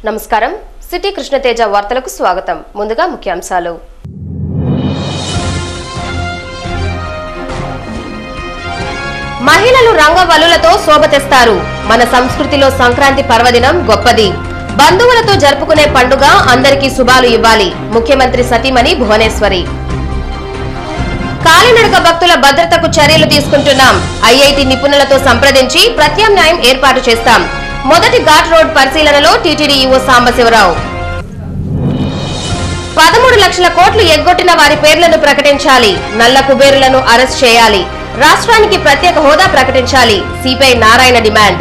నమస్కారం సిటీ కృష్ణతేజ వార్తలకు స్వాగతం ముందుగా ముఖ్యాంశాలు మహిళలు రంగవల్లులతో శోభ తెస్తారు మన సంస్కృతిలో సంక్రాంతి పర్వదినం గొప్పది బంధువులతో జరుపుకునే పండుగ అందరికీ శుభాలు ఇవ్వాలి ముఖ్యమంత్రి సతీమణి భువనేశ్వరి కాలినడక భక్తుల భద్రతకు చర్యలు తీసుకుంటున్నాం ఐఐటి నిపుణులతో సంప్రదించి ప్రత్యామ్నాయం ఏర్పాటు చేస్తాం మొదటి ఘాట్ రోడ్ పరిశీలనలో టీటీడీ ఈవో సాంబశివరావు పదమూడు లక్షల కోట్లు ఎగ్గొట్టిన వారి పేర్లను ప్రకటించాలి నల్ల కుబేరులను అరెస్ట్ చేయాలి రాష్ట్రానికి ప్రత్యేక హోదా ప్రకటించాలి సిపిఐ నారాయణ డిమాండ్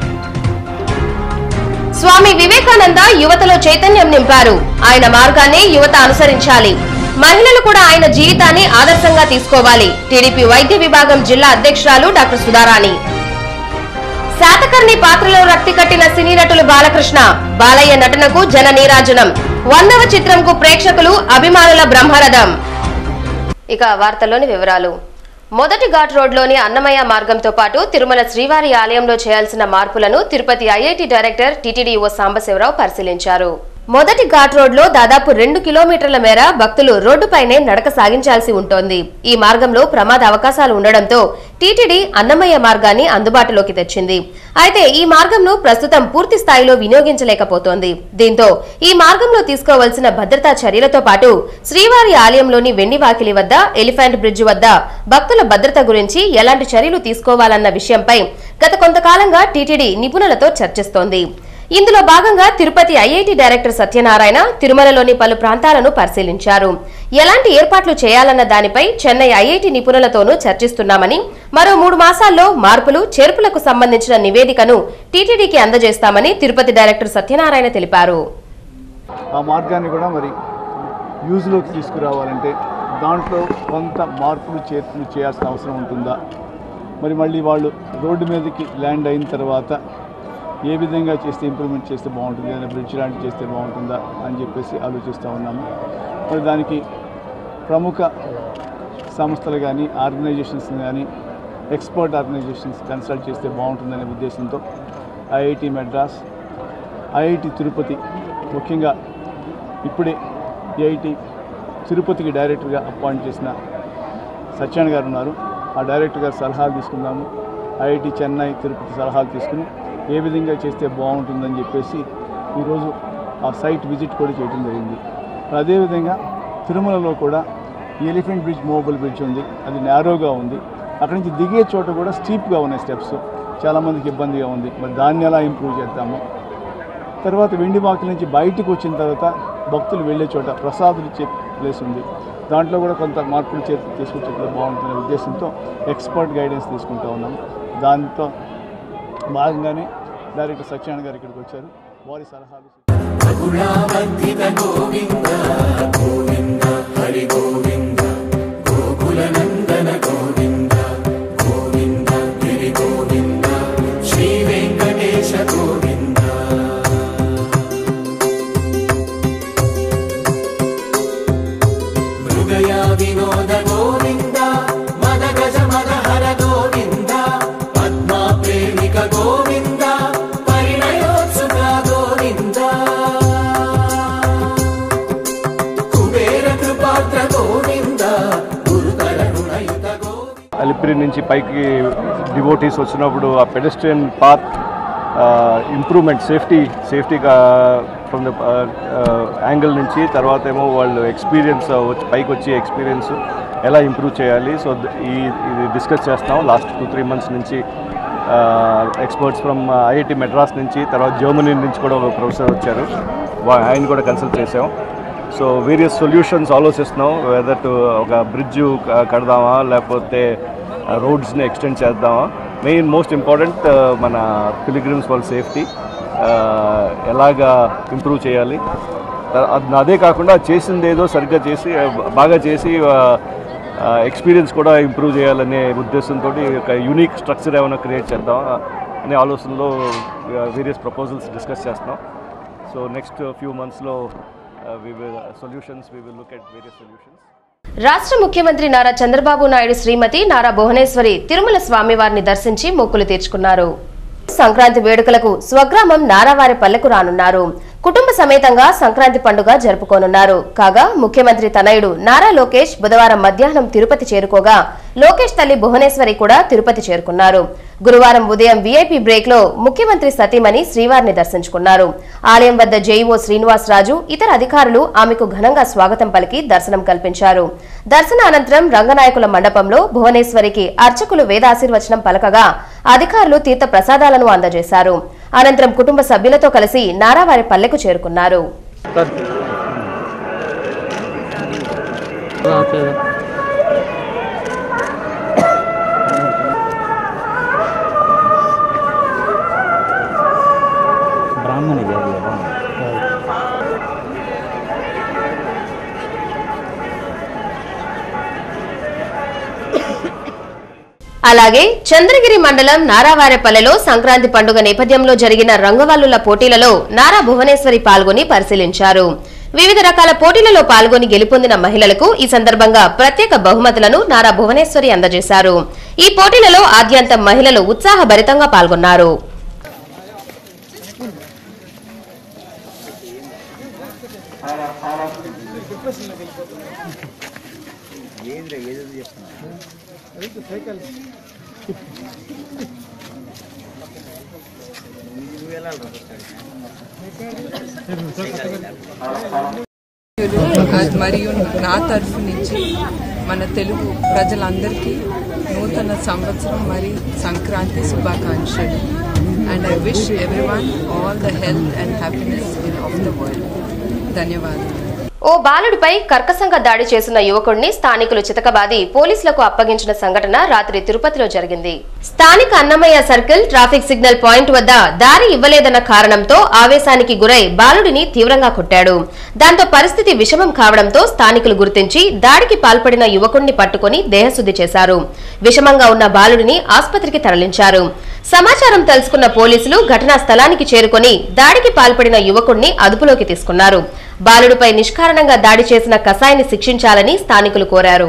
స్వామి వివేకానంద యువతలో చైతన్యం నింపారు ఆయన మార్గాన్ని యువత అనుసరించాలి మహిళలు కూడా ఆయన జీవితాన్ని ఆదర్శంగా తీసుకోవాలి టీడీపీ వైద్య విభాగం జిల్లా అధ్యక్షురాలు డాక్టర్ సుధారాణి శాతకర్ణి పాత్రలో రక్తి కట్టిన సినీ నటులు బాలకృష్ణ బాలయ్య నటనకు జన నీరాజనం వందవ చిత్రంకు ప్రేక్షకులు అభిమానుల బ్రహ్మరథం ఇక వార్తల్లోని వివరాలు మొదటి ఘాట్ రోడ్లోని అన్నమయ్య మార్గంతో పాటు తిరుమల శ్రీవారి ఆలయంలో చేయాల్సిన మార్పులను తిరుపతి ఐఐటి డైరెక్టర్ టీటీడీ ఓ సాంబశివరావు పరిశీలించారు మొదటి ఘాట్ రోడ్లో దాదాపు రెండు కిలోమీటర్ల మేర భక్తులు రోడ్డుపైనే నడక సాగించాల్సి ఉంటోంది ఈ మార్గంలో ప్రమాద అవకాశాలు ఉండడంతో టీటీడీ అన్నమయ్య మార్గాన్ని అందుబాటులోకి తెచ్చింది అయితే ఈ మార్గంను ప్రస్తుతం పూర్తి స్థాయిలో వినియోగించలేకపోతోంది దీంతో ఈ మార్గంలో తీసుకోవాల్సిన భద్రతా చర్యలతో పాటు శ్రీవారి ఆలయంలోని వెండివాకిలి వద్ద ఎలిఫెంట్ బ్రిడ్జ్ వద్ద భక్తుల భద్రత గురించి ఎలాంటి చర్యలు తీసుకోవాలన్న విషయంపై గత కొంతకాలంగా టీటీడీ నిపుణులతో చర్చిస్తోంది ఇందులో భాగంగా తిరుపతి ఐఐటి డైరెక్టర్ సత్యనారాయణ తిరుమలలోని పలు ప్రాంతాలను పరిశీలించారు ఎలాంటి ఏర్పాట్లు చేయాలన్న దానిపై చెన్నై ఐఐటి నిపుణులతోనూ చర్చిస్తున్నామని మరో మూడు మాసాల్లో మార్పులు చేర్పులకు సంబంధించిన నివేదికను టీటీడీకి అందజేస్తామని తిరుపతి డైరెక్టర్ సత్యనారాయణ తెలిపారు ఆ మార్గాన్ని కూడా మరి యూజ్లోకి తీసుకురావాలంటే దాంట్లో కొంత మార్పులు చేర్పులు చేయాల్సిన అవసరం ఉంటుందా మరి మళ్ళీ వాళ్ళు రోడ్డు మీదకి ల్యాండ్ అయిన తర్వాత ఏ విధంగా చేస్తే ఇంప్రూవ్మెంట్ చేస్తే బాగుంటుంది ఏదైనా బ్రిడ్జ్ లాంటివి చేస్తే బాగుంటుందా అని చెప్పేసి ఆలోచిస్తూ ఉన్నాము మరి దానికి ప్రముఖ సంస్థలు కానీ ఆర్గనైజేషన్స్ కానీ ఎక్స్పర్ట్ ఆర్గనైజేషన్స్ కన్సల్ట్ చేస్తే బాగుంటుందనే ఉద్దేశంతో ఐఐటి మెడ్రాస్ ఐఐటి తిరుపతి ముఖ్యంగా ఇప్పుడే ఐఐటి తిరుపతికి డైరెక్టర్గా అపాయింట్ చేసిన సత్యాన్ గారు ఉన్నారు ఆ డైరెక్టర్ గారు సలహాలు తీసుకుందాము ఐఐటి చెన్నై తిరుపతి సలహాలు తీసుకుని ఏ విధంగా చేస్తే బాగుంటుందని చెప్పేసి ఈరోజు ఆ సైట్ విజిట్ కూడా చేయడం జరిగింది అదేవిధంగా తిరుమలలో కూడా ఎలిఫెంట్ బ్రిడ్జ్ మూవబుల్ బ్రిడ్జ్ ఉంది అది నేరోగా ఉంది అక్కడి నుంచి దిగే చోట కూడా స్టీప్గా ఉన్నాయి స్టెప్స్ చాలామందికి ఇబ్బందిగా ఉంది మరి దాన్ని ఎలా ఇంప్రూవ్ చేద్దాము తర్వాత వెండివాకిల నుంచి బయటకు వచ్చిన తర్వాత భక్తులు వెళ్ళే చోట ప్రసాదులు ఇచ్చే ప్లేస్ ఉంది దాంట్లో కూడా కొంత మార్పులు చేతి తీసుకొచ్చే బాగుంటుందనే ఉద్దేశంతో ఎక్స్పర్ట్ గైడెన్స్ తీసుకుంటా ఉన్నాం దాంతో భాగంగానే డైరెక్టర్ సత్యనారాయణ గారు ఇక్కడికి వచ్చారు వారి సలహాలు మృగయా వినోద గోవింద మద గజ మద హర గోవింద పద్మా ప్రేమిక గోవింద పరిణయోత్సుక గోవింద కుబేర కృపాత్ర గోవింద గురుతర రుణయుత గోవింద అలిపిరి నుంచి పైకి డివోటీస్ వచ్చినప్పుడు ఆ pedestrian path improvement safety safety from the angle నుంచి తర్వాత ఏమో వాళ్ళు ఎక్స్పీరియన్స్ వచ్చి పైకి వచ్చి ఎక్స్పీరియన్స్ ఎలా ఇంప్రూవ్ చేయాలి సో ఈ ఇది డిస్కస్ చేస్తాం లాస్ట్ టూ త్రీ మంత్స్ నుంచి ఎక్స్పర్ట్స్ ఫ్రమ్ ఐఐటి మెడ్రాస్ నుంచి తర్వాత జర్మనీ నుంచి కూడా ఒక ప్రొఫెసర్ వచ్చారు వా- ఆయన కూడా కన్సల్ట్ చేసాం సో వేరియస్ సొల్యూషన్స్ ఆలోచిస్తున్నాం వెదర్ టు ఒక బ్రిడ్జ్ కడదామా లేకపోతే రోడ్స్ని ఎక్స్టెండ్ చేద్దామా మెయిన్ మోస్ట్ ఇంపార్టెంట్ మన పిలిగ్రిమ్స్ వాళ్ళ సేఫ్టీ ఎలాగా ఇంప్రూవ్ చేయాలి త- అది అదే కాకుండా చేసింది ఏదో సరిగ్గా చేసి ఆ, బాగా చేసి ఎక్స్పీరియన్స్ కూడా ఇంప్రూవ్ చేయాలనే ఉద్దేశంతో ఒక యూనిక్ స్ట్రక్చర్ ఏమైనా క్రియేట్ చేద్దాం అనే ఆలోచనలో వేరియస్ ప్రపోజల్స్ డిస్కస్ చేస్తున్నాం సో నెక్స్ట్ ఫ్యూ మంత్స్లో we will solutions we will look at various solutions రాష్ట్ర ముఖ్యమంత్రి నారా చంద్రబాబు నాయుడు శ్రీమతి నారా భువనేశ్వరి తిరుమల స్వామివారిని దర్శించి మొక్కులు తీర్చుకున్నారు సంక్రాంతి వేడుకలకు స్వగ్రామం నారావారి పల్లెకు రానున్నారు కుటుంబ సమేతంగా సంక్రాంతి పండుగ జరుపుకోనున్నారు కాగా ముఖ్యమంత్రి తనయుడు నారా లోకేష్ బుధవారం మధ్యాహ్నం తిరుపతి చేరుకోగా లోకేష్ తల్లి భువనేశ్వరి కూడా తిరుపతి చేరుకున్నారు గురువారం ఉదయం వీఐపీ బ్రేక్ లో ముఖ్యమంత్రి సతీమణి శ్రీవారిని దర్శించుకున్నారు ఆలయం వద్ద జేఈఓ శ్రీనివాస్ రాజు ఇతర అధికారులు ఆమెకు ఘనంగా స్వాగతం పలికి దర్శనం కల్పించారు దర్శన అనంతరం రంగనాయకుల మండపంలో భువనేశ్వరికి అర్చకులు వేదాశీర్వచనం పలకగా అధికారులు తీర్థ ప్రసాదాలను అందజేశారు అనంతరం కుటుంబ సభ్యులతో కలిసి నారావారి పల్లెకు చేరుకున్నారు ಬ್ರಾಹ್ಮಣಿಗೆ ಅದೆಯಲ್ಲ అలాగే చంద్రగిరి మండలం నారావారెపల్లెలో సంక్రాంతి పండుగ నేపథ్యంలో జరిగిన రంగవల్లుల పోటీలలో నారా భువనేశ్వరి పాల్గొని పరిశీలించారు వివిధ రకాల పోటీలలో పాల్గొని గెలుపొందిన మహిళలకు ఈ సందర్భంగా ప్రత్యేక బహుమతులను నారా భువనేశ్వరి అందజేశారు ఈ పోటీలలో ఆద్యంతం మహిళలు ఉత్సాహభరితంగా పాల్గొన్నారు అది మరియు నా తరఫు నుంచి మన తెలుగు ప్రజలందరికీ నూతన సంవత్సరం మరియు సంక్రాంతి శుభాకాంక్షలు and I wish everyone all the health and happiness in of the world ధన్యవాదాలు ఓ బాలుడిపై కర్కశంగా దాడి చేసిన యువకుడిని స్థానికులు చితకబాది పోలీసులకు అప్పగించిన సంఘటన రాత్రి తిరుపతిలో జరిగింది స్థానిక Annamayya circle traffic signal point వద్ద దారి ఇవ్వలేదన్న కారణంతో ఆవేశానికి గురై బాలుడిని తీవ్రంగా కొట్టాడు దాంతో పరిస్థితి విషమం కావడంతో స్థానికులు గుర్తించి దాడికి పాల్పడిన యువకుడిని పట్టుకుని దేహశుద్ధి చేశారు విషమంగా ఉన్న బాలుడిని ఆసుపత్రికి తరలించారు సమాచారం తెలుసుకున్న పోలీసులు ఘటనా స్థలానికి చేరుకొని దాడికి పాల్పడిన యువకుడిని అదుపులోకి తీసుకున్నారు బాలుడిపై నిష్కారణంగా దాడి చేసిన కసాయిని శిక్షించాలని స్థానికులు కోరారు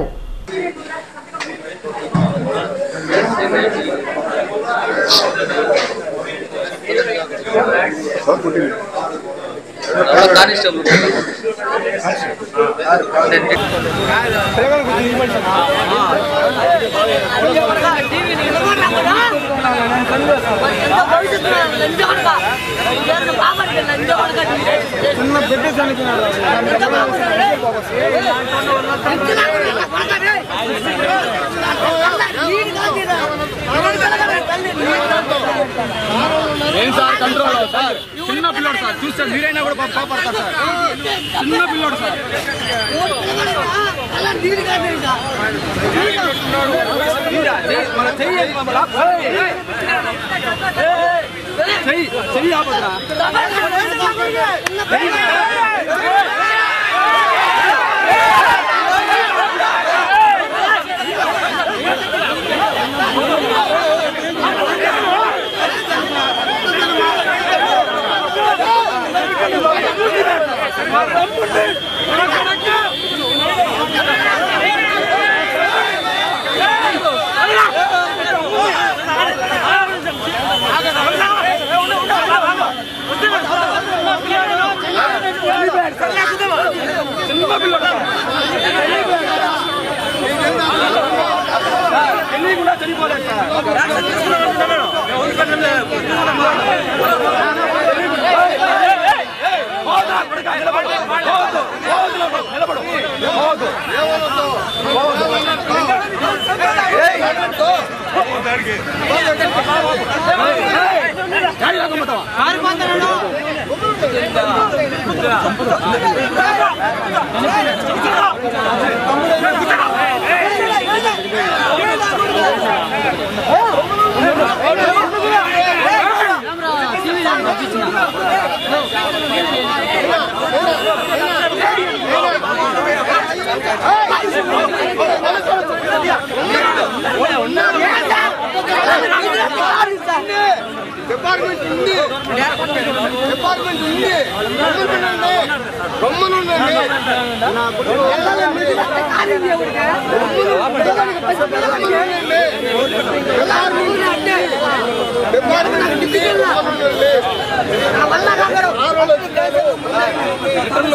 డిపార్ట్మెంట్ ఉంది డిపార్ట్మెంట్ ఉంది గమ్మునుండండి డిపార్ట్మెంట్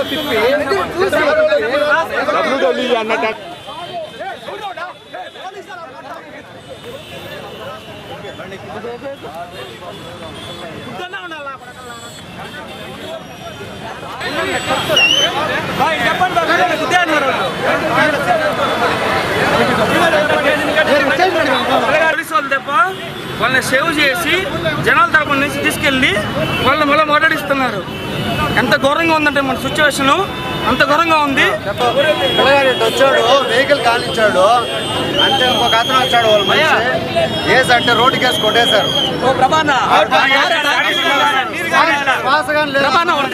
పోలీసు వాళ్ళు తప్ప వాళ్ళని సేవ్ చేసి జనాల తరపున నుంచి తీసుకెళ్ళి వాళ్ళని మళ్ళీ మాట్లాడిస్తున్నారు ఎంత ఘోరంగా ఉందంటే మన సిచ్యువేషన్ అంత ఘోరంగా ఉంది వచ్చాడు వెహికల్ కాలించాడు అంటే ఇంకొక అతను వచ్చాడు వాళ్ళ మనిషి ఏసి అంటే రోడ్డుకి వేసి కొట్టేశారు శ్వాసగాని లేదు.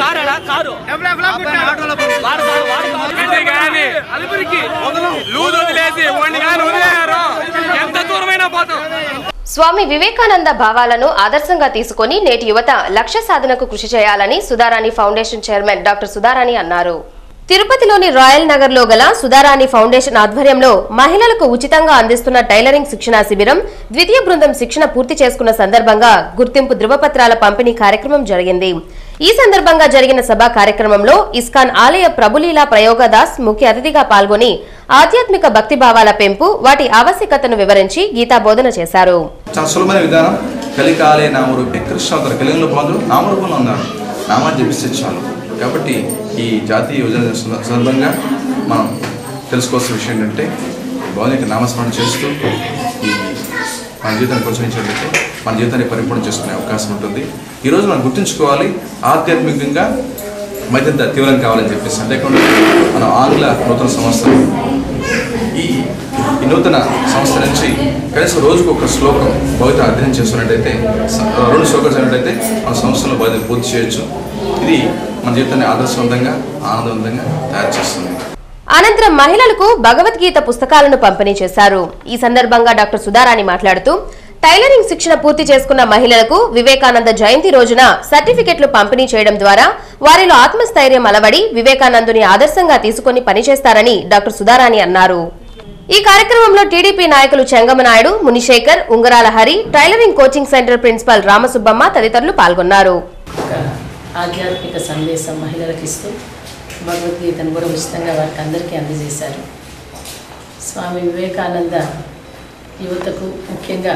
అలిపిరికి లూజ్ వదిలేసి వాడిని కానీ వదిలేయారు ఎంత దూరమైనా పోతాం స్వామి వివేకానంద భావాలను ఆదర్శంగా తీసుకొని నేటి యువత లక్ష్య సాధనకు కృషి చేయాలని Sudharani foundation chairman doctor Sudharani అన్నారు తిరుపతిలోని రాయల్ నగర్ లో గల సుధారాణి ఫౌండేషన్ ఆధ్వర్యంలో మహిళలకు ఉచితంగా అందిస్తున్న టైలరింగ్ శిక్షణా శిబిరం ద్వితీయ బృందం శిక్షణ పూర్తి చేసుకున్న సందర్భంగా గుర్తింపు ధృవపత్రాల పంపిణీ కార్యక్రమం జరిగింది ఈ సందర్భంగా జరిగిన సభా కార్యక్రమంలో ఇస్కాన్ ఆలయ ప్రభులీలా ప్రయోగదాస్ ముఖ్య అతిథిగా పాల్గొని ఆధ్యాత్మిక భక్తి భావాల పెంపు వాటి ఆవశ్యకతను వివరించి గీతాబోధన చేశారు చాలా సులభమైన విధానం కలికాలే నామరూపే కృష్ణ అవుతారు కలిగిన బాధలు నామరూపంలో ఉన్నారు నామాన్ని జపిస్తే చాలు కాబట్టి ఈ జాతీయ యోజన సంద- సందర్భంగా మనం తెలుసుకోవాల్సిన విషయం ఏంటంటే భగవాన్ యొక్క నామస్మరణ చేస్తూ ఈ మన జీవితాన్ని కొనసాగించినట్లయితే మన జీవితాన్ని పరిపూర్ణ చేసుకునే అవకాశం ఉంటుంది ఈరోజు మనం గుర్తుంచుకోవాలి ఆధ్యాత్మికంగా మరింత తీవ్రం కావాలని చెప్పేసి అంతేకాకుండా మనం ఆంగ్ల నూతన సంవత్సరం ఈ ఈ నూతన సంస్థ నుంచి కనీసం రోజుకు ఒక శ్లోకం భవిత అధ్యయనం చేస్తున్నట్టయితే స- రెండు శ్లోకాలు చదివినట్టయితే మన సంస్థలో భవిత పూర్తి చేయొచ్చు ఇది మన జీవితాన్ని ఆదర్శవంతంగా ఆనందవంతంగా తయారు చేస్తుంది అనంతరం మహిళలకు భగవద్గీత పుస్తకాలను పంపిణీ చేశారు ఈ సందర్భంగా డాక్టర్ సుధారాణి మాట్లాడుతూ టైలరింగ్ శిక్షణ పూర్తి చేసుకున్న మహిళలకు వివేకానంద జయంతి రోజున సర్టిఫికెట్లు పంపిణీ చేయడం ద్వారా వారిలో ఆత్మస్థైర్యం అలవడి వివేకానందుని ఆదర్శంగా తీసుకుని పనిచేస్తారని డాక్టర్ సుధారాణి అన్నారు ఈ కార్యక్రమంలో టీడీపీ నాయకులు Chengamanaidu Munishekar Ungarala Hari tailoring coaching centre principal Ramasubbamma తదితరులు పాల్గొన్నారు ఒక ఆధ్యాత్మిక సందేశం మహిళలకు ఇస్తూ భగవద్గీతను కూడా ఉచితంగా వారికి అందరికీ అందజేశారు స్వామి వివేకానంద యువతకు ముఖ్యంగా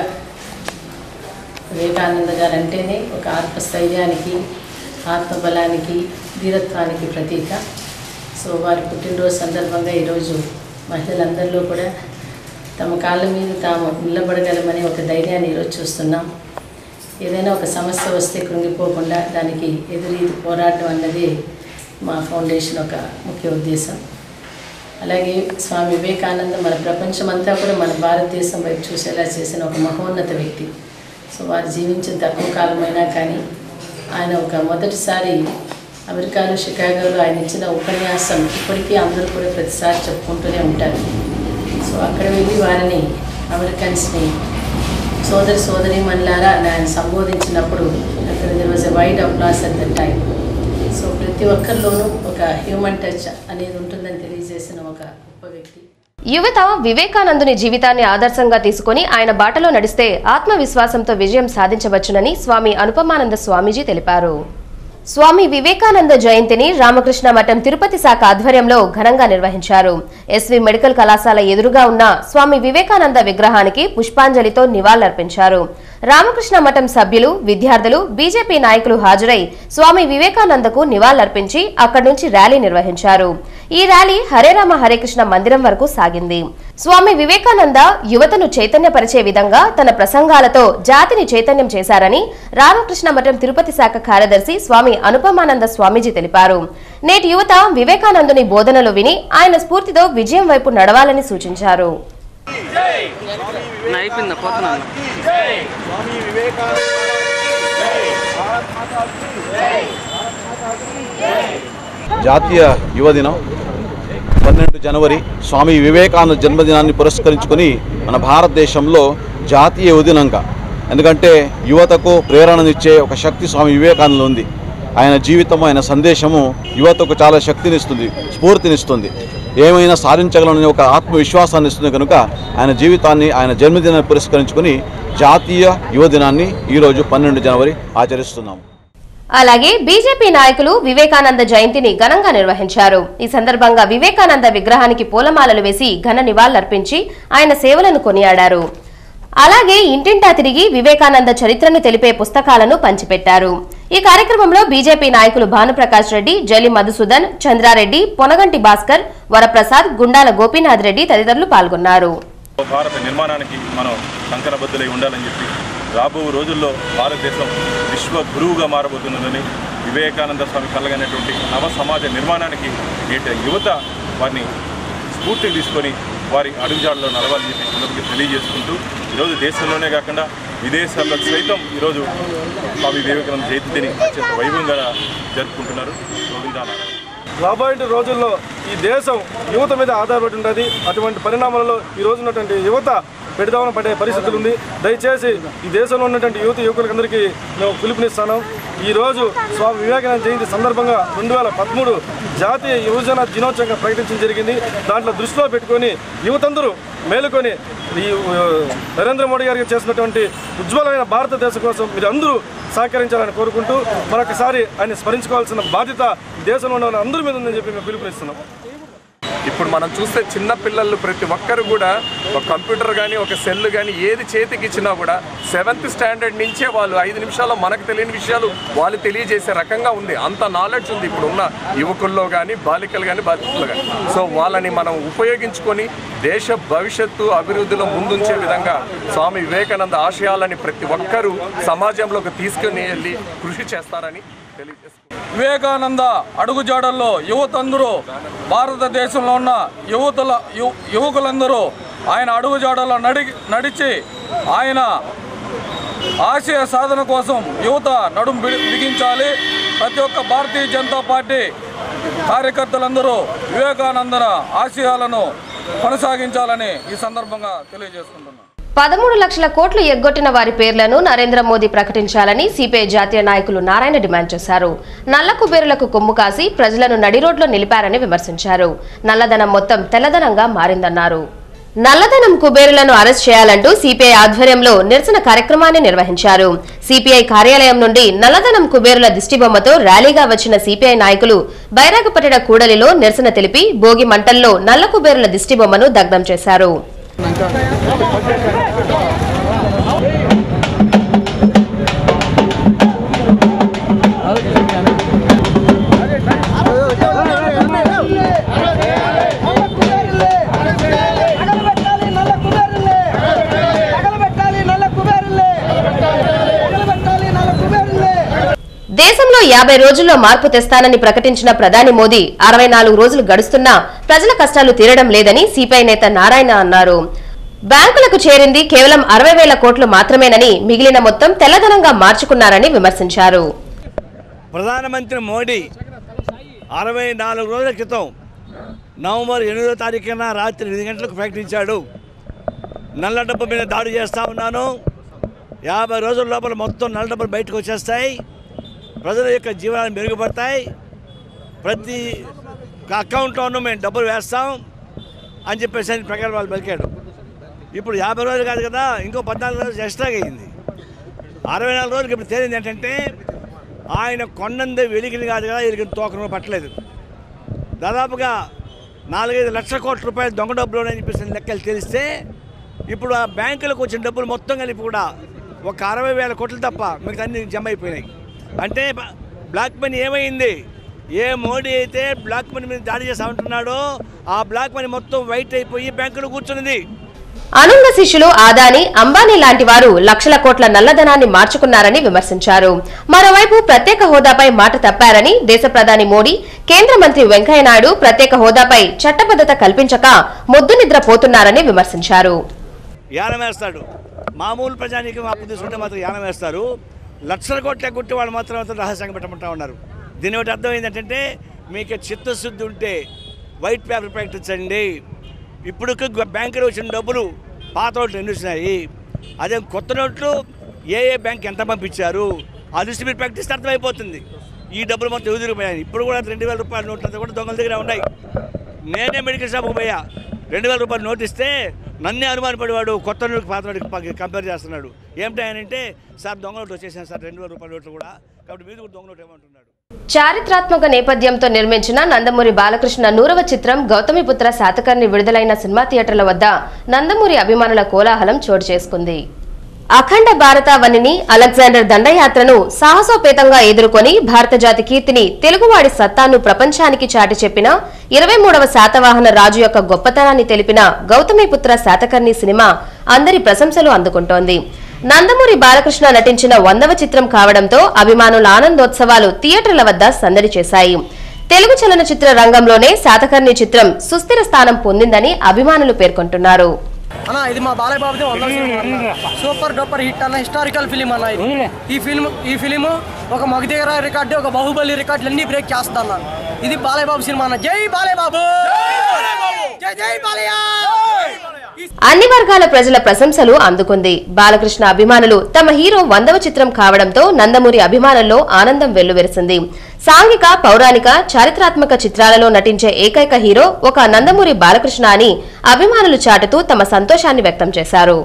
వివేకానంద గారు అంటేనే ఒక ఆత్మస్థైర్యానికి ఆత్మబలానికి ధీరత్వానికి ప్రతీక సో వారి పుట్టినరోజు సందర్భంగా ఈరోజు మహిళలందరిలో కూడా తమ కాళ్ళ మీద తాము నిలబడగలమని ఒక ధైర్యాన్ని ఈరోజు చూస్తున్నాం ఏదైనా ఒక సమస్య వస్తే కృంగిపోకుండా దానికి ఎదురీది పోరాటం అన్నది మా ఫౌండేషన్ ఒక ముఖ్య ఉద్దేశం అలాగే స్వామి వివేకానంద మన ప్రపంచమంతా కూడా మన భారతదేశం వైపు చూసేలా చేసిన ఒక మహోన్నత వ్యక్తి సో వారు జీవించిన తక్కువ కాలమైనా కానీ ఆయన ఒక మొదటిసారి అమెరికాలో షికాగోలో ఆయన ఇచ్చిన ఉపన్యాసం ఇప్పటికీ అందరూ కూడా ప్రతిసారి చెప్పుకుంటూనే ఉంటారు సో అక్కడ వెళ్ళి వారిని అమెరికన్స్ని సోదరి సోదరి మనులారా అని ఆయన సంబోధించినప్పుడు అక్కడ there was a wide applause at the time so ప్రతి ఒక్కరిలోనూ ఒక హ్యూమన్ టచ్ అనేది ఉంటుందని తెలియజేసిన ఒక గొప్ప వ్యక్తి యువత వివేకానందుని జీవితాన్ని ఆదర్శంగా తీసుకుని ఆయన బాటలో నడిస్తే ఆత్మవిశ్వాసంతో విజయం సాధించవచ్చునని స్వామి అనుపమానంద స్వామీజీ తెలిపారు స్వామి వివేకానంద జయంతిని రామకృష్ణ మఠం తిరుపతి శాఖ ఆధ్వర్యంలో ఘనంగా నిర్వహించారు ఎస్వి మెడికల్ కళాశాల ఎదురుగా ఉన్న స్వామి వివేకానంద విగ్రహానికి పుష్పాంజలితో నివాళులర్పించారు రామకృష్ణ మఠం సభ్యులు విద్యార్థులు బీజేపీ నాయకులు హాజరై స్వామి వివేకానందకు నివాళులర్పించి అక్కడి నుంచి ర్యాలీ నిర్వహించారు ఈ ర్యాలీ హరే రామ హరే కృష్ణ మందిరం వరకు సాగింది స్వామి వివేకానంద యువతను చైతన్యపరిచే విధంగా తన ప్రసంగాలతో జాతిని చైతన్యం చేశారని రామకృష్ణ మఠం తిరుపతి శాఖ కార్యదర్శి స్వామి అనుపమానంద స్వామీజీ తెలిపారు నేటి యువత వివేకానందుని బోధనలు విని ఆయన స్ఫూర్తితో విజయం వైపు నడవాలని సూచించారు అయిపోయిందా పోతున్నాను జాతీయ యువ దినం పన్నెండు జనవరి స్వామి వివేకానంద జన్మదినాన్ని పురస్కరించుకొని మన భారతదేశంలో జాతీయ యువ దినంగా ఎందుకంటే యువతకు ప్రేరణనిచ్చే ఒక శక్తి స్వామి వివేకానంద ఉంది ఆయన జీవితం ఆయన సందేశము యువతకు చాలా శక్తినిస్తుంది స్ఫూర్తినిస్తుంది ఏమైనా సాధించగలనని ఒక ఆత్మవిశ్వాసాన్ని ఇస్తుంది కనుక ఆయన జీవితాన్ని ఆయన జన్మదినాన్ని పురస్కరించుకొని జాతీయ యువ దినాన్ని ఈరోజు పన్నెండు జనవరి ఆచరిస్తున్నాము అలాగే బీజేపీ నాయకులు వివేకానంద జయంతిని ఘనంగా నిర్వహించారు ఈ సందర్భంగా వివేకానంద విగ్రహానికి పూలమాలలు వేసి ఘన నివాళులర్పించి ఆయన సేవలను కొనియాడారు అలాగే ఇంటింటా తిరిగి వివేకానంద చరిత్రను తెలిపే పుస్తకాలను పంచిపెట్టారు ఈ కార్యక్రమంలో బీజేపీ నాయకులు భానుప్రకాష్ రెడ్డి జలి మధుసూదన్ చంద్రారెడ్డి పొనగంటి భాస్కర్ వరప్రసాద్ గుండాల గోపీనాథ్ రెడ్డి తదితరులు పాల్గొన్నారు భారత నిర్మాణానికి మనం కంకణబద్దులై ఉండాలని చెప్పి రాబో రోజుల్లో భారతదేశం విశ్వ గురువుగా మారబోతున్నదని వివేకానంద స్వామి కలగనటువంటి నవ సమాజ నిర్మాణానికి నేటి యువత వారిని స్ఫూర్తిని తీసుకొని వారి అడుగుజాడలో నడవాలని చెప్పి సందర్భంగా తెలియజేసుకుంటూ ఈరోజు దేశంలోనే కాకుండా విదేశాల్లో సైతం ఈరోజు స్వామి వివేకానంద జయంతిని అత్యంత వైభవంగా జరుపుకుంటున్నారు గోవిందానారాయణ రాబోయే రోజుల్లో ఈ దేశం యువత మీద ఆధారపడి ఉంటుంది అటువంటి పరిణామాలలో ఈ రోజు ఉన్నటువంటి యువత పెడదామని పడే పరిస్థితులు ఉంది దయచేసి ఈ దేశంలో ఉన్నటువంటి యువత యువకులందరికీ మేము పిలుపునిస్తాను ఈ రోజు స్వామి వివేకానంద జయంతి సందర్భంగా రెండు వేల పదమూడు జాతీయ యువజన దినోత్సవంగా ప్రకటించడం జరిగింది దాంట్లో దృష్టిలో పెట్టుకొని యువతందరూ మేలుకొని ఈ ఆ, నరేంద్ర మోడీ గారికి చేసినటువంటి ఉజ్వలమైన భారతదేశం కోసం మీరు అందరూ సహకరించాలని కోరుకుంటూ మరొకసారి ఆయన స్మరించుకోవాల్సిన బాధ్యత దేశంలో ఉన్న అందరి మీద ఉందని చెప్పి మేము పిలుపునిస్తున్నాం ఇప్పుడు మనం చూస్తే చిన్న పిల్లలు ప్రతి ఒక్కరు కూడా ఒక కంప్యూటర్ కానీ ఒక సెల్ కానీ ఏది చేతికి ఇచ్చినా కూడా సెవెంత్ స్టాండర్డ్ నుంచే వాళ్ళు ఐదు నిమిషాల్లో మనకు తెలియని విషయాలు వాళ్ళు తెలియజేసే రకంగా ఉంది అంత నాలెడ్జ్ ఉంది ఇప్పుడు ఉన్న యువకుల్లో కానీ బాలికలు కానీ బాలికలు కానీ సో వాళ్ళని మనం ఉపయోగించుకొని దేశ భవిష్యత్తు అభివృద్ధిలో ముందుంచే విధంగా స్వామి వివేకానంద ఆశయాలని ప్రతి ఒక్కరూ సమాజంలోకి తీసుకుని వెళ్ళి కృషి చేస్తారని తెలియజేస్తున్నారు వివేకానంద అడుగుజాడల్లో యువతందరూ భారతదేశంలో ఉన్న యువతుల యు- యువకులందరూ ఆయన అడుగుజాడల్లో నడి నడిచి ఆయన ఆశయ సాధన కోసం యువత నడుం బిడి- బిగించాలి ప్రతి ఒక్క భారతీయ జనతా పార్టీ కార్యకర్తలందరూ వివేకానందన ఆశయాలను కొనసాగించాలని ఈ సందర్భంగా తెలియజేసుకుంటున్నాను పదమూడు లక్షల కోట్లు ఎగ్గొట్టిన వారి పేర్లను నరేంద్ర మోదీ ప్రకటించాలని సిపిఐ జాతీయ నాయకులు నారాయణ డిమాండ్ చేశారు నల్ల కుబేరులకు కొమ్ము కాసి ప్రజలను నడిరోడ్లో నిలిపారని విమర్శించారు నల్లధనం మొత్తం తెల్లధనంగా మారిందన్నారు నల్లధనం కుబేరులను అరెస్ట్ చేయాలంటూ సిపిఐ ఆధ్వర్యంలో నిరసన కార్యక్రమాన్ని నిర్వహించారు సిపిఐ కార్యాలయం నుండి నల్లధనం కుబేరుల దిష్టిబొమ్మతో ర్యాలీగా వచ్చిన సిపిఐ నాయకులు బైరాగపట్టిన కూడలిలో నిరసన తెలిపి భోగి మంటల్లో నల్ల కుబేరుల దిష్టిబొమ్మను దగ్ధం చేశారు దేశంలో యాభై రోజుల్లో మార్పు తెస్తానని ప్రకటించిన ప్రధాని మోదీ అరవై నాలుగు రోజులు గడుస్తున్నా ప్రజల కష్టాలు తీరడం లేదని సిపిఐ నేత నారాయణ అన్నారు బ్యాంకులకు చేరింది కేవలం అరవై వేల కోట్లు మాత్రమేనని మిగిలిన మొత్తం తెల్లధనంగా మార్చుకున్నారని విమర్శించారు ప్రధానమంత్రి మోడీ అరవై నాలుగు రోజుల క్రితం నవంబర్ ఎనిమిదో తారీఖున రాత్రి ఎనిమిది గంటలకు ప్రకటించాడు నల్ల డబ్బు మీద దాడి చేస్తా ఉన్నాను యాభై రోజుల లోపల మొత్తం నల్ల డబ్బులు బయటకు వచ్చేస్తాయి ప్రజల యొక్క జీవనాలు మెరుగుపడతాయి ప్రతి అకౌంట్లోనూ మేము డబ్బులు వేస్తాం అని చెప్పేసి ఆయన ప్రకారం వాళ్ళు పలికాడు ఇప్పుడు యాభై రోజులు కాదు కదా ఇంకో పద్నాలుగు రోజులు ఎక్స్ట్రాగా అయింది అరవై నాలుగు రోజులకి ఇప్పుడు తేలింది ఏంటంటే ఆయన కొండందే వెలిగిని కాదు కదా వెలిగిన తోకను పట్టలేదు దాదాపుగా నాలుగైదు లక్షల కోట్ల రూపాయలు దొంగ డబ్బులు ఉన్నాయని చెప్పేసి లెక్కలు తెలిస్తే ఇప్పుడు ఆ బ్యాంకులకు వచ్చిన డబ్బులు మొత్తం కలిపి కూడా ఒక అరవై వేల కోట్లు తప్ప మిగతా అన్ని జమ అయిపోయినాయి అంటే బ- బ్లాక్ మనీ ఏమైంది ఏ మోడీ అయితే బ్లాక్ మనీ మీద దాడి చేస్తా ఉంటున్నాడో ఆ బ్లాక్ మనీ మొత్తం వైట్ అయిపోయి బ్యాంకులో కూర్చున్నది అనుంగ శిష్యులు ఆదాని అంబానీ లాంటి వారు లక్షల కోట్ల నల్లధనాన్ని మార్చుకున్నారని విమర్శించారు మరోవైపు ప్రత్యేక హోదాపై మాట తప్పారని దేశ ప్రధాని మోడీ కేంద్ర మంత్రి వెంకయ్యనాయుడు ప్రత్యేక హోదాపై చట్టబద్ధత కల్పించక మొద్దు నిద్రపోతున్నారని విమర్శించారు యానం వేస్తాడు మామూలు ప్రజానీకం అప్పు తీసుకుంటే మాత్రం యానం వేస్తారు లక్షల కోట్ల కొట్టి వాళ్ళు మాత్రం మాత్రం రహస్యంగా పెట్టమంటా ఉన్నారు దీని ఒకటి అర్థం ఏంటంటే మీకు చిత్తశుద్ధి ఉంటే వైట్ పేపర్ ప్రకటించండి ఇప్పుడు బ్యాంకులో వచ్చిన డబ్బులు పాత నోట్లు ఎన్ని వచ్చినాయి అదే కొత్త నోట్లు ఏ ఏ బ్యాంక్ ఎంత పంపించారు ఆ లిస్ట్ మీరు ప్రకటిస్తే అర్థమైపోతుంది ఈ డబ్బులు మొత్తం ఎదురుపోయాయి ఇప్పుడు కూడా రెండు వేల రూపాయల నోట్లు అంతా కూడా దొంగల దగ్గర ఉన్నాయి నేనే మెడికల్ షాప్కి పోయా రెండు వేల రూపాయలు నోట్ ఇస్తే నన్నే అనుమానపడేవాడు కొత్త నోటికి పాత నోటికి కంపేర్ చేస్తున్నాడు ఏమిటి ఆయన అంటే సార్ దొంగ నోట్లు వచ్చేసాను సార్ రెండు వేల రూపాయల నోట్లు కూడా కాబట్టి మీరు కూడా దొంగ నోటు ఏమంటున్నాడు చారిత్రాత్మక నేపథ్యంతో నిర్మించిన నందమూరి బాలకృష్ణ నూరవ చిత్రం గౌతమిపుత్ర శాతకర్ణి విడుదలైన సినిమా థియేటర్ల వద్ద నందమూరి అభిమానుల కోలాహలం చోటు చేసుకుంది అఖండ భారతావనిని అలెగ్జాండర్ దండయాత్రను సాహసోపేతంగా ఎదుర్కొని భారత జాతి కీర్తిని తెలుగువాడి సత్తాను ప్రపంచానికి చాటి చెప్పిన ఇరవై మూడవ శాతవాహన రాజు యొక్క గొప్పతనాన్ని తెలిపిన గౌతమిపుత్ర శాతకర్ణి సినిమా అందరి ప్రశంసలు అందుకుంటోంది నందమూరి బాలకృష్ణ నటించిన వందవ చిత్రం కావడంతో అభిమానుల ఆనందోత్సవాలు థియేటర్ల వద్ద సందడి చేశాయి తెలుగు చలనచిత్ర రంగంలోనే శాతకర్ణి చిత్రం సుస్థిర స్థానం పొందిందని అభిమానులు పేర్కొంటున్నారు అన్న ఇది మా బాలయ్య బాబుది వందల సినిమా అన్న. సూపర్ డూపర్ హిట్ అన్న హిస్టారికల్ ఫిలిం అన్న ఇది ఈ ఫిల్మ్ ఈ ఫిలిం ఒక మగధీర రికార్డు ఒక బాహుబలి రికార్డులు అన్ని బ్రేక్ చేస్తా అన్న ఇది బాలయ్య బాబు సినిమా అన్న జై బాలయ్య బాబు జై జై బాలయ్య అన్ని వర్గాల ప్రజల ప్రశంసలు అందుకుంది బాలకృష్ణ అభిమానులు తమ హీరో వందవ చిత్రం కావడంతో నందమూరి అభిమానుల్లో ఆనందం వెల్లువెరిసింది సాంఘిక పౌరాణిక చారిత్రాత్మక చిత్రాలలో నటించే ఏకైక హీరో ఒక నందమూరి బాలకృష్ణ అని అభిమానులు చాటుతూ తమ సంతోషాన్ని వ్యక్తం చేశారు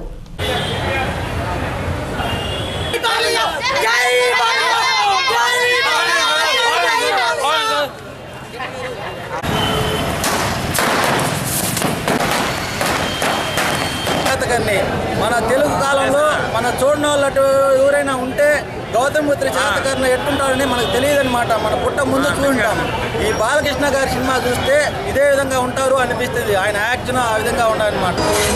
చేతకర్ణి మన తెలుగు కాలంలో మన చూడని వాళ్ళు అటు ఎవరైనా ఉంటే గౌతమిపుత్ర చేతకర్ణ ఎట్టుంటారని మనకు తెలియదన్నమాట మన పుట్ట ముందు చూంటాం ఈ బాలకృష్ణ గారి సినిమా చూస్తే ఇదే విధంగా ఉంటారు అనిపిస్తుంది ఆయన యాక్షన్ ఆ విధంగా ఉండాలన్నమాట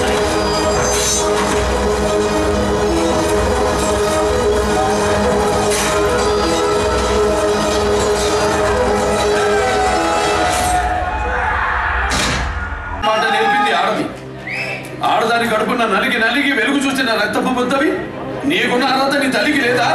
మాట నేర్పింది ఆడది ఆడదాని కడుపున నలిగి నలిగి వెలుగు చూసిన రక్తపు బుద్ధవి నీకున్న అర్హత నీ తల్లికి లేదా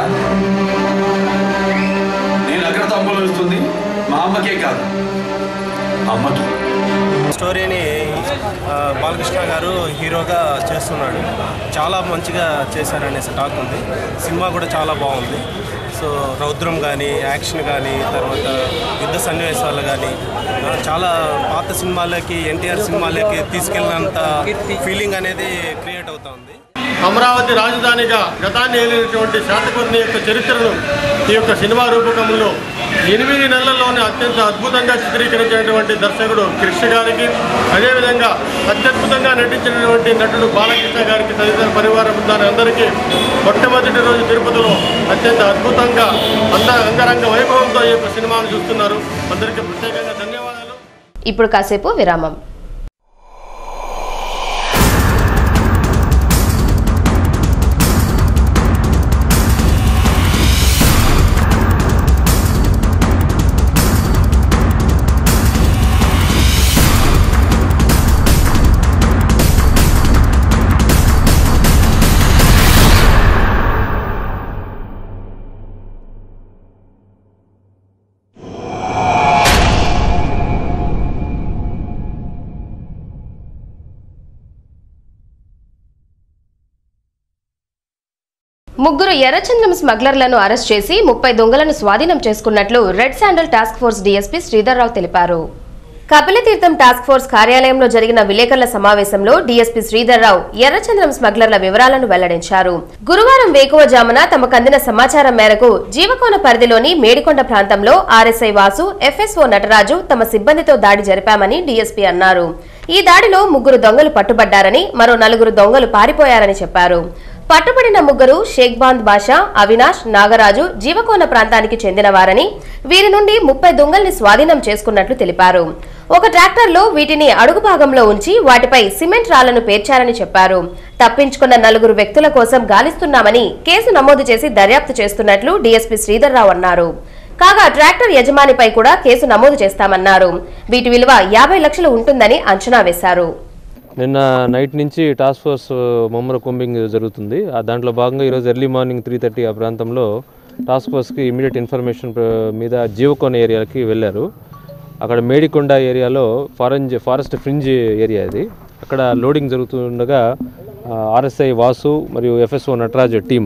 నేను అగ్రత అమ్మలుస్తుంది మా అమ్మకే కాదు అమ్మకి స్టోరీని ఆ, బాలకృష్ణ గారు హీరోగా చేస్తున్నాడు చాలా మంచిగా చేశారనేసి టాక్ ఉంది సినిమా కూడా చాలా బాగుంది సో రౌద్రం కానీ యాక్షన్ కానీ తర్వాత యుద్ధ సన్నివేశాలు కానీ ఆ, చాలా పాత సినిమాలకి ఎన్టీఆర్ సినిమాలకి తీసుకెళ్ళినంత ఫీలింగ్ అనేది క్రియేట్ అవుతుంది అమరావతి రాజధానిగా గతాన్ని ఏలినటువంటి శాతకర్ణి యొక్క చరిత్రను ఈ యొక్క సినిమా రూపకంలో ఎనిమిది నెలల్లోనే అత్యంత అద్భుతంగా చిత్రీకరించినటువంటి దర్శకుడు కృష్ణ గారికి అదేవిధంగా అత్యద్భుతంగా నటించినటువంటి నటుడు బాలకృష్ణ గారికి తదితర పరివార బృందాన్ని అందరికీ మొట్టమొదటి రోజు తిరుపతిలో అత్యంత అద్భుతంగా అంద అంగరంగ వైభవంతో ఈ యొక్క సినిమాను చూస్తున్నారు అందరికీ ప్రత్యేకంగా ధన్యవాదాలు ఇప్పుడు కాసేపు విరామం ముగ్గురు ఎర్రచంద్రం స్మగ్లర్లను అరెస్ట్ చేసి ముప్పై దొంగలను స్వాధీనం చేసుకున్నట్లు red sandal task force DSP Sridhar Rao తెలిపారు కపిలతీర్థం టాస్క్ ఫోర్స్ కార్యాలయంలో జరిగిన విలేకరుల సమావేశంలో డీఎస్పీ శ్రీధర్రావు ఎర్రచంద్రం స్మగ్లర్ల వివరాలను వెల్లడించారు గురువారం వేకువజామున తమకు అందిన సమాచారం మేరకు జీవకోన పరిధిలోని మేడికొండ ప్రాంతంలో ఆర్ఎస్ఐ వాసు ఎఫ్ఎస్ఓ నటరాజు తమ సిబ్బందితో దాడి జరిపామని డీఎస్పీ అన్నారు ఈ దాడిలో ముగ్గురు దొంగలు పట్టుబడ్డారని మరో నలుగురు దొంగలు పారిపోయారని చెప్పారు పట్టుబడిన ముగ్గురు షేక్ బాంద్ బాషా అవినాష్ నాగరాజు జీవకోన ప్రాంతానికి చెందినవారని వీరి నుండి ముప్పై దొంగల్ని స్వాధీనం చేసుకున్నట్లు తెలిపారు ఒక ట్రాక్టర్లో వీటిని అడుగు భాగంలో ఉంచి వాటిపై సిమెంట్ రాళ్లను పేర్చారని చెప్పారు తప్పించుకున్న నలుగురు వ్యక్తుల కోసం గాలిస్తున్నామని కేసు నమోదు చేసి దర్యాప్తు చేస్తున్నట్లు డీఎస్పీ శ్రీధర్రావు అన్నారు కాగా ట్రాక్టర్ యజమానిపై కూడా కేసు నమోదు చేస్తామన్నారు వీటి విలువ యాభై లక్షలు ఉంటుందని అంచనా వేశారు నిన్న నైట్ నుంచి టాస్క్ ఫోర్స్ ముమ్మర కుంబింగ్ జరుగుతుంది ఆ దాంట్లో భాగంగా ఈరోజు ఎర్లీ మార్నింగ్ త్రీ థర్టీ ఆ ప్రాంతంలో టాస్క్ ఫోర్స్కి ఇమీడియట్ ఇన్ఫర్మేషన్ మీద జీవకోన ఏరియాకి వెళ్ళారు అక్కడ మేడికొండ ఏరియాలో ఫారెంజ్ ఫారెస్ట్ ఫ్రింజ్ ఏరియా ఇది అక్కడ లోడింగ్ జరుగుతుండగా ఆర్ఎస్ఐ వాసు మరియు ఎఫ్ఎస్ఓ నటరాజ్ టీమ్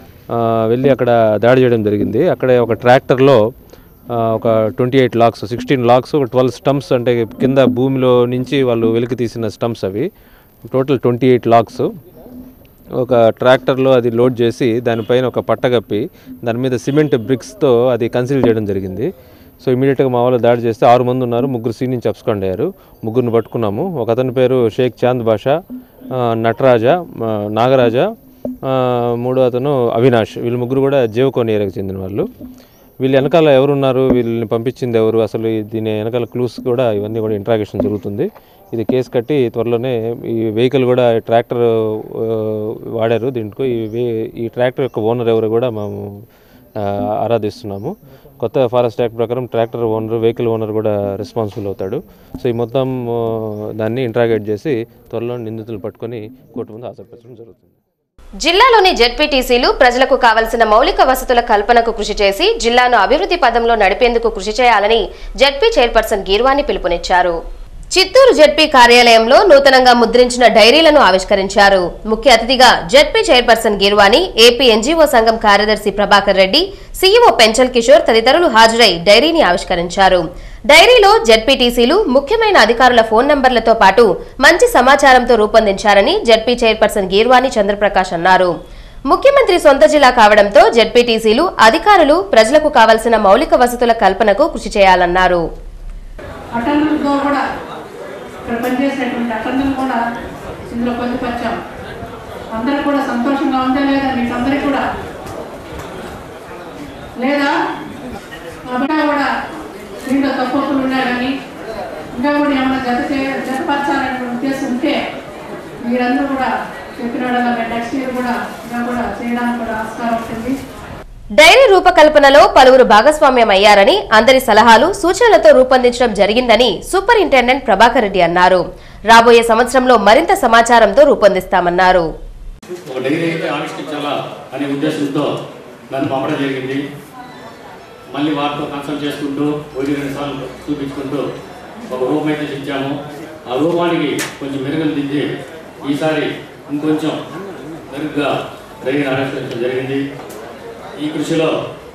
వెళ్ళి అక్కడ దాడి చేయడం జరిగింది అక్కడ ఒక ట్రాక్టర్లో ఆ, ఒక twenty eight lakhs sixteen lakhs ఒక ట్వెల్వ్ స్టంప్స్ అంటే కింద భూమిలో నుంచి వాళ్ళు వెలికి తీసిన స్టంప్స్ అవి టోటల్ ట్వంటీ ఎయిట్ లాక్స్ ఒక ట్రాక్టర్లో అది లోడ్ చేసి దానిపైన ఒక పట్ట కప్పి దాని మీద సిమెంట్ బ్రిక్స్తో అది కన్సిల్ చేయడం జరిగింది సో ఇమీడియట్గా మా వాళ్ళు దాడి చేస్తే ఆరు మంది ఉన్నారు ముగ్గురు సీన్ నుంచి అప్స్కాండ్ అయ్యారు ముగ్గురిని పట్టుకున్నాము ఒక అతని పేరు షేక్ చాంద్ బాషా ఆ, నటరాజ ఆ, నాగరాజ ఆ, మూడో అతను అవినాష్ వీళ్ళు ముగ్గురు కూడా జీవకోని ఏరియాకి చెందిన వాళ్ళు వీళ్ళు వెనకాల ఎవరున్నారు వీళ్ళని పంపించింది ఎవరు అసలు ఈ దీని వెనకాల క్లూస్ కూడా ఇవన్నీ కూడా ఇంట్రాగేషన్ జరుగుతుంది ఇది కేసు కట్టి త్వరలోనే ఈ వెహికల్ కూడా ట్రాక్టర్ ఆ, వాడారు దీంట్లో ఈ వే ఈ ట్రాక్టర్ యొక్క ఓనర్ ఎవరు కూడా మేము ఆ, ఆరాధిస్తున్నాము కొత్త ఫారెస్ట్ యాక్ట్ ప్రకారం ట్రాక్టర్ ఓనర్ వెహికల్ ఓనర్ కూడా రెస్పాన్సిబుల్ అవుతాడు సో ఈ మొత్తం ఆ, దాన్ని ఇంట్రాగేట్ చేసి త్వరలో నిందితులు పట్టుకొని కోర్టు ముందు హాజరుపరచడం జరుగుతుంది జిల్లాలోని జెడ్పీటీసీలు ప్రజలకు కావలసిన మౌలిక వసతుల కల్పనకు కృషి చేసి జిల్లాను అభివృద్ధి పదంలో నడిపేందుకు కృషి చేయాలని జెడ్పీ చైర్పర్సన్ గీర్వాణి పిలుపునిచ్చారు చిత్తూరు జెడ్పీ కార్యాలయంలో నూతనంగా ముద్రించిన డైరీలను ఆవిష్కరించారు ముఖ్య అతిథిగా ZP chairperson Geervani AP NGO సంఘం కార్యదర్శి ప్రభాకర్ రెడ్డి సీఈఓ పెంచల్ కిషోర్ తదితరులు హాజరై డైరీని ఆవిష్కరించారు డైరీలో జెడ్పీటీసీలు ముఖ్యమైన అధికారుల ఫోన్ నంబర్లతో పాటు మంచి సమాచారంతో రూపొందించారని జెడ్పీ చైర్పర్సన్ గీర్వాణి చంద్రప్రకాష్ అన్నారు ముఖ్యమంత్రి సొంత జిల్లా కావడంతో జెడ్పీటీసీలు అధికారులు ప్రజలకు కావలసిన మౌలిక వసతుల కల్పనకు కృషి చేయాలన్నారు అటెండర్తో కూడా ఇక్కడ పనిచేసేటువంటి అటెండర్లు కూడా ఇందులో పొందుపరిచాం అందరూ కూడా సంతోషంగా ఉందా లేదా మీకు అందరికీ కూడా లేదా ఇంకా కూడా దీంట్లో తప్పులు ఉన్నా కానీ ఇంకా కూడా ఏమైనా జత చే జతపరచాలనే ఉద్దేశం ఉంటే మీరందరూ కూడా చెప్పిన నెక్స్ట్ ఇయర్ కూడా ఇంకా కూడా చేయడానికి కూడా ఆస్కారం ఉంటుంది డైరీ రూపకల్పనలో పలువురు భాగస్వామ్యం అయ్యారని అందరి సలహాలు సూచనలతో రూపొందించడం జరిగిందని సూపరింటెండెంట్ ప్రభాకర్ రెడ్డి అన్నారు రాబోయే సంవత్సరంలో మరింత సమాచారంతో రూపొందిస్తామన్నారు ఒక డైరీ అయితే ఆవిష్కరించాలా అనే ఉద్దేశంతో నన్ను పంపడం జరిగింది మళ్ళీ వారితో కన్సల్ట్ చేసుకుంటూ ఒకటి రెండు సార్లు చూపించుకుంటూ ఒక రూపం అయితే ఇచ్చాము ఆ రూపానికి కొంచెం మెరుగులు దిద్ది ఈసారి ఇంకొంచెం మెరుగ్గా డైరీని ఆవిష్కరించడం జరిగింది ఈ కృషిలో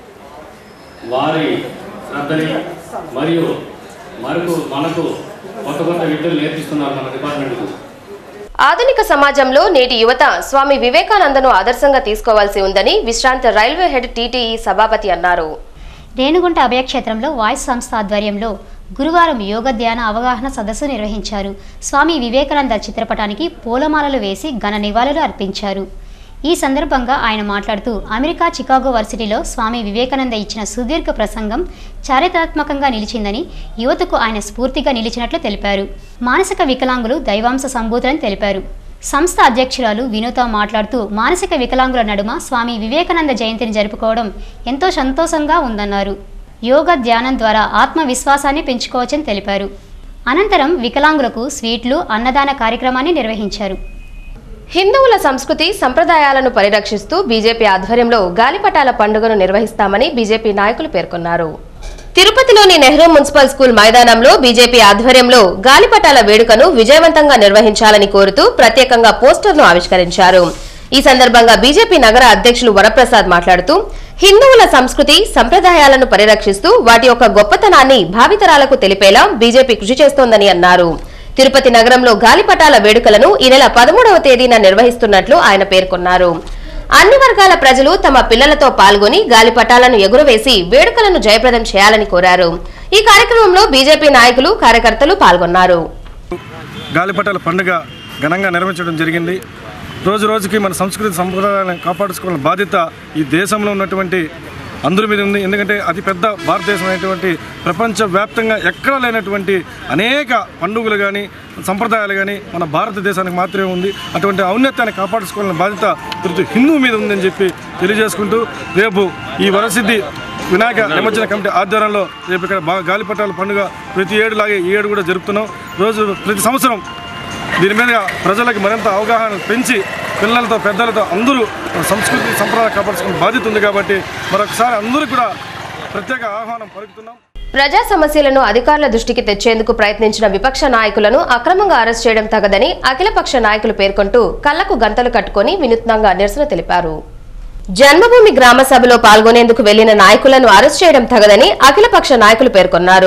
వారి శ్రద్ధని మరియు మనకు మనకు కొత్త కొత్త విద్యలు నేర్పిస్తున్నారు మన డిపార్ట్మెంట్కు ఆధునిక సమాజంలో నేటి యువత స్వామి వివేకానందను ఆదర్శంగా తీసుకోవాల్సి ఉందని విశ్రాంత రైల్వే హెడ్ టీటీఈ సభాపతి అన్నారు రేణుగుంట అభయక్షేత్రంలో వాయిస్ సంస్థ ఆధ్వర్యంలో గురువారం యోగ ధ్యాన అవగాహన సదస్సు నిర్వహించారు స్వామి వివేకానంద చిత్రపటానికి పూలమాలలు వేసి ఘన నివాళులు అర్పించారు ఈ సందర్భంగా ఆయన మాట్లాడుతూ అమెరికా చికాగో వర్సిటీలో స్వామి వివేకానంద ఇచ్చిన సుదీర్ఘ ప్రసంగం చారిత్రాత్మకంగా నిలిచిందని యువతకు ఆయన స్ఫూర్తిగా నిలిచినట్లు తెలిపారు మానసిక వికలాంగులు దైవాంశ సంభూతులని తెలిపారు సంస్థ అధ్యక్షురాలు వినూత మాట్లాడుతూ మానసిక వికలాంగుల నడుమ స్వామి వివేకానంద జయంతిని జరుపుకోవడం ఎంతో సంతోషంగా ఉందన్నారు యోగ ధ్యానం ద్వారా ఆత్మవిశ్వాసాన్ని పెంచుకోవచ్చని తెలిపారు అనంతరం వికలాంగులకు స్వీట్లు అన్నదాన కార్యక్రమాన్ని నిర్వహించారు హిందువుల సంస్కృతి సంప్రదాయాలను పరిరక్షిస్తూ బీజేపీ ఆధ్వర్యంలో గాలిపటాల పండుగను నిర్వహిస్తామని బీజేపీ నాయకులు పేర్కొన్నారు తిరుపతిలోని నెహ్రూ మున్సిపల్ స్కూల్ మైదానంలో బీజేపీ ఆధ్వర్యంలో గాలిపటాల వేడుకను విజయవంతంగా నిర్వహించాలని కోరుతూ ప్రత్యేకంగా పోస్టర్ను ఆవిష్కరించారు ఈ సందర్భంగా బీజేపీ నగర అధ్యక్షులు వరప్రసాద్ మాట్లాడుతూ హిందువుల సంస్కృతి సంప్రదాయాలను పరిరక్షిస్తూ వాటి యొక్క గొప్పతనాన్ని భావితరాలకు తెలిపేలా బీజేపీ కృషి చేస్తోందని అన్నారు తిరుపతి నగరంలో గాలిపటాల వేడుకలను ఈ నెల పదమూడవ తేదీన నిర్వహిస్తున్నట్లు ఆయన పేర్కొన్నారు అన్ని వర్గాల ప్రజలు తమ పిల్లలతో పాల్గొని గాలిపటాలను ఎగురవేసి వేడుకలను జయప్రదం చేయాలని కోరారు ఈ కార్యక్రమంలో బీజేపీ నాయకులు కార్యకర్తలు పాల్గొన్నారు గాలిపటాల పండుగ ఘనంగా నిర్వహించడం జరిగింది రోజు రోజుకి మన సంస్కృతి సంప్రదాయాలను కాపాడుకోవాలని బాధ్యత ఈ దేశంలో ఉన్నటువంటి అందరి మీద ఉంది ఎందుకంటే అతిపెద్ద భారతదేశం అనేటువంటి ప్రపంచవ్యాప్తంగా ఎక్కడా లేనటువంటి అనేక పండుగలు కానీ సంప్రదాయాలు కానీ మన భారతదేశానికి మాత్రమే ఉంది అటువంటి ఔన్నత్యాన్ని కాపాడుకోవాలని బాధ్యత ప్రతి హిందూ మీద ఉందని చెప్పి తెలియజేసుకుంటూ రేపు ఈ వరసిద్ధి వినాయక నిమజ్జన కమిటీ ఆధ్వర్యంలో రేపు ఇక్కడ బాగా గాలిపటాల పండుగ ప్రతి ఏడు లాగే ఈ ఏడు కూడా జరుపుతున్నాం రోజు ప్రతి సంవత్సరం దీని మీద ప్రజలకు మరింత అవగాహన పెంచి పిల్లలతో పెద్దలతో అందరూ సంస్కృతి సంప్రదాయ కాపాడుకునే బాధ్యత ఉంది కాబట్టి మరొకసారి అందరూ కూడా ప్రత్యేక ఆహ్వానం పలుకుతున్నాం ప్రజా సమస్యలను అధికారుల దృష్టికి తెచ్చేందుకు ప్రయత్నించిన విపక్ష నాయకులను అక్రమంగా అరెస్ట్ చేయడం తగదని అఖిలపక్ష నాయకులు పేర్కొంటూ కళ్లకు గంతలు కట్టుకుని వినూత్నంగా నిరసన తెలిపారు జన్మభూమి గ్రామ సభలో పాల్గొనేందుకు వెళ్లిన నాయకులను అరెస్ట్ చేయడం తగదని అఖిలపక్ష నాయకులు పేర్కొన్నారు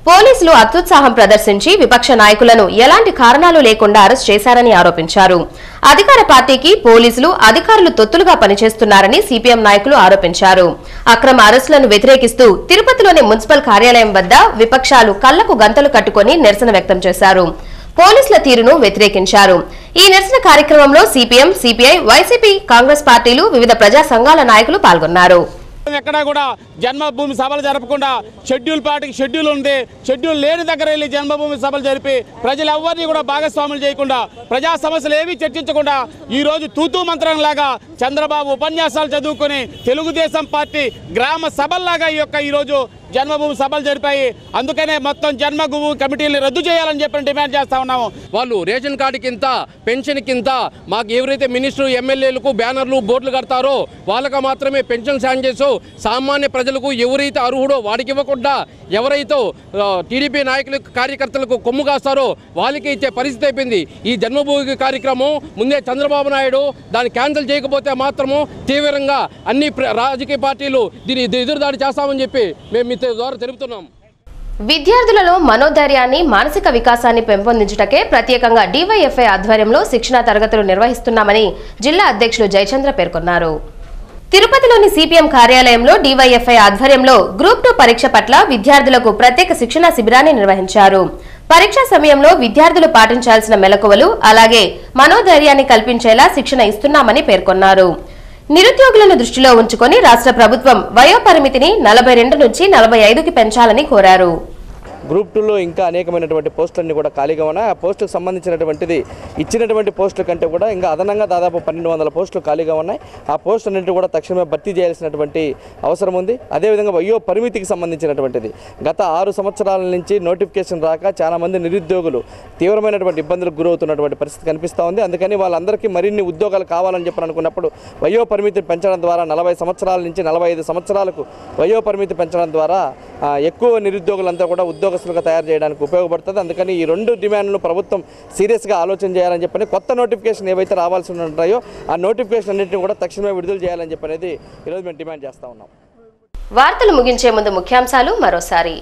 పోలీసులు అత్యుత్సాహం ప్రదర్శించి విపక్ష నాయకులను ఎలాంటి కారణాలు లేకుండా అరెస్ట్ చేశారని ఆరోపించారు అధికార పార్టీకి పోలీసులు అధికారులు తొత్తులుగా పనిచేస్తున్నారని సిపిఎం నాయకులు ఆరోపించారు అక్రమ అరెస్టులను వ్యతిరేకిస్తూ తిరుపతిలోని మున్సిపల్ కార్యాలయం వద్ద విపక్షాలు కళ్లకు గంతలు కట్టుకుని నిరసన వ్యక్తం చేశారు పోలీసుల తీరును వ్యతిరేకించారు ఈ నిరసన కార్యక్రమంలో సిపిఎం సిపిఐ వైసీపీ కాంగ్రెస్ పార్టీలు వివిధ ప్రజా సంఘాల నాయకులు పాల్గొన్నారు ఎక్కడా కూడా జన్మభూమి సభలు జరపకుండా షెడ్యూల్ పార్టీకి షెడ్యూల్ ఉంది షెడ్యూల్ లేని దగ్గర వెళ్ళి జన్మభూమి సభలు జరిపి ప్రజలు ఎవరిని కూడా భాగస్వాములు చేయకుండా ప్రజా సమస్యలు ఏమీ చర్చించకుండా ఈ రోజు తూతూ మంత్రం లాగా చంద్రబాబు ఉపన్యాసాలు చదువుకొని తెలుగుదేశం పార్టీ గ్రామ సభల్లాగా ఈ యొక్క ఈరోజు జన్మభూమి సభలు జరిపాయి అందుకనే మొత్తం జన్మభూమి కమిటీని రద్దు చేయాలని చెప్పి డిమాండ్ చేస్తా ఉన్నాము వాళ్ళు రేషన్ కార్డు కింద పెన్షన్ కింద మాకు ఎవరైతే మినిస్టర్ ఎమ్మెల్యేలకు బ్యానర్లు బోర్డులు కడతారో వాళ్ళకి మాత్రమే పెన్షన్ సాయం చేసు సామాన్య ప్రజలకు ఎవరైతే అర్హుడో వాడికి ఇవ్వకుండా ఎవరైతే ఆ, టీడీపీ నాయకులకు కార్యకర్తలకు కొమ్ము కాస్తారో వాళ్ళకి ఇచ్చే పరిస్థితి అయిపోయింది ఈ జన్మభూమి కార్యక్రమం ముందే చంద్రబాబు నాయుడు దాన్ని క్యాన్సిల్ చేయకపోతే మాత్రము తీవ్రంగా అన్ని ప్ర- రాజకీయ పార్టీలు దీన్ని ఎదురుదాడి చేస్తామని చెప్పి మేము మీ ద్వారా తెలుపుతున్నాం విద్యార్థులలో మనోధైర్యాన్ని మానసిక వికాసాన్ని పెంపొందించుటకే ప్రత్యేకంగా డివైఎఫ్ఐ ఆధ్వర్యంలో శిక్షణా తరగతులు నిర్వహిస్తున్నామని జిల్లా అధ్యక్షులు జయచంద్ర పేర్కొన్నారు తిరుపతిలోని సిపిఎం కార్యాలయంలో డివైఎఫ్ఐ ఆధ్వర్యంలో గ్రూప్ టూ పరీక్ష పట్ల విద్యార్థులకు ప్రత్యేక శిక్షణా శిబిరాన్ని నిర్వహించారు పరీక్షా సమయంలో విద్యార్థులు పాటించాల్సిన మెలకువలు అలాగే మనోధైర్యాన్ని కల్పించేలా శిక్షణ ఇస్తున్నామని పేర్కొన్నారు నిరుద్యోగులను దృష్టిలో ఉంచుకొని రాష్ట్ర ప్రభుత్వం వయోపరిమితిని నలభై రెండు నుంచి నలభై ఐదుకి పెంచాలని కోరారు గ్రూప్ టూలో ఇంకా అనేకమైనటువంటి పోస్టులన్నీ కూడా ఖాళీగా ఉన్నాయి ఆ పోస్టుకు సంబంధించినటువంటిది ఇచ్చినటువంటి పోస్టుల కంటే కూడా ఇంకా అదనంగా దాదాపు పన్నెండు వందల పోస్టులు ఖాళీగా ఉన్నాయి ఆ పోస్టు అన్నింటి కూడా తక్షణమే భర్తీ చేయాల్సినటువంటి అవసరం ఉంది అదేవిధంగా వయో పరిమితికి సంబంధించినటువంటిది గత ఆరు సంవత్సరాల నుంచి నోటిఫికేషన్ రాక చాలామంది నిరుద్యోగులు తీవ్రమైనటువంటి ఇబ్బందులకు గురవుతున్నటువంటి పరిస్థితి కనిపిస్తూ ఉంది అందుకని వాళ్ళందరికీ మరిన్ని ఉద్యోగాలు కావాలని చెప్పి అనుకున్నప్పుడు వయో పరిమితి పెంచడం ద్వారా నలభై సంవత్సరాల నుంచి నలభై ఐదు సంవత్సరాలకు వయో పరిమితి పెంచడం ద్వారా ఆ, ఎక్కువ నిరుద్యోగులంతా కూడా ఉద్యోగస్తులుగా తయారు చేయడానికి ఉపయోగపడుతుంది అందుకని ఈ రెండు డిమాండ్లను ప్రభుత్వం సీరియస్గా ఆలోచన చేయాలని చెప్పని కొత్త నోటిఫికేషన్ ఏవైతే రావాల్సి ఉంటాయో ఆ నోటిఫికేషన్ అన్నింటినీ కూడా తక్షణమే విడుదల చేయాలని చెప్పనేది ఈరోజు మేము డిమాండ్ చేస్తూ ఉన్నాం వార్తలు ముగించే ముందు ముఖ్యాంశాలు మరోసారి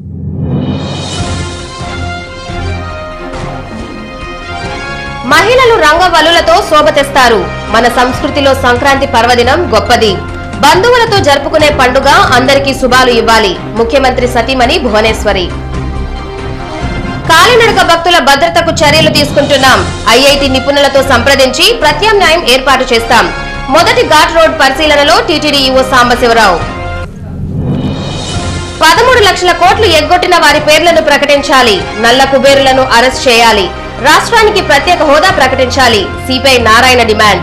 మహిళలు రంగవల్లులతో శోభ తెస్తారు మన సంస్కృతిలో సంక్రాంతి పర్వదినం గొప్పది బంధువులతో జరుపుకునే పండుగ అందరికీ శుభాలు ఇవ్వాలి ముఖ్యమంత్రి సతీమణి భువనేశ్వరి కాలినడక భక్తుల భద్రతకు చర్యలు తీసుకుంటున్నాం ఐఐటి నిపుణులతో సంప్రదించి ప్రత్యామ్నాయం ఏర్పాటు చేస్తాం మొదటి ఘాట్ రోడ్ పరిశీలనలో టీటీడీ ఈవో సాంబశివరావు పదమూడు లక్షల కోట్లు ఎగ్గొట్టిన వారి పేర్లను ప్రకటించాలి నల్ల కుబేరులను అరెస్ట్ చేయాలి రాష్ట్రానికి ప్రత్యేక హోదా ప్రకటించాలి సిపిఐ నారాయణ డిమాండ్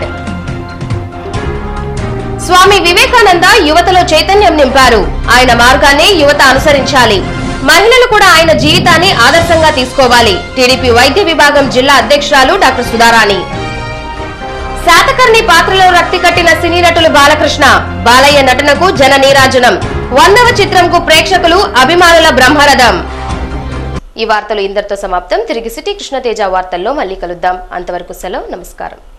స్వామి వివేకానంద యువతలో చైతన్యం నింపారు ఆయన మార్గాన్ని యువత అనుసరించాలి మహిళలు కూడా ఆయన జీవితాన్ని ఆదర్శంగా తీసుకోవాలి టీడీపీ వైద్య విభాగం జిల్లా అధ్యక్షురాలు డాక్టర్ సుధారాణి శాతకర్ణి పాత్రలో రక్తి కట్టిన సినీ నటులు బాలకృష్ణ బాలయ్య నటనకు జన నీరాజనం వందవ చిత్రంకు ప్రేక్షకులు అభిమానుల బ్రహ్మరథం ఈ వార్తలు ఇందరితో సమాప్తం తిరిగి సిటీ కృష్ణతేజ వార్తల్లో మళ్ళీ కలుద్దాం అంతవరకు సెలవు నమస్కారం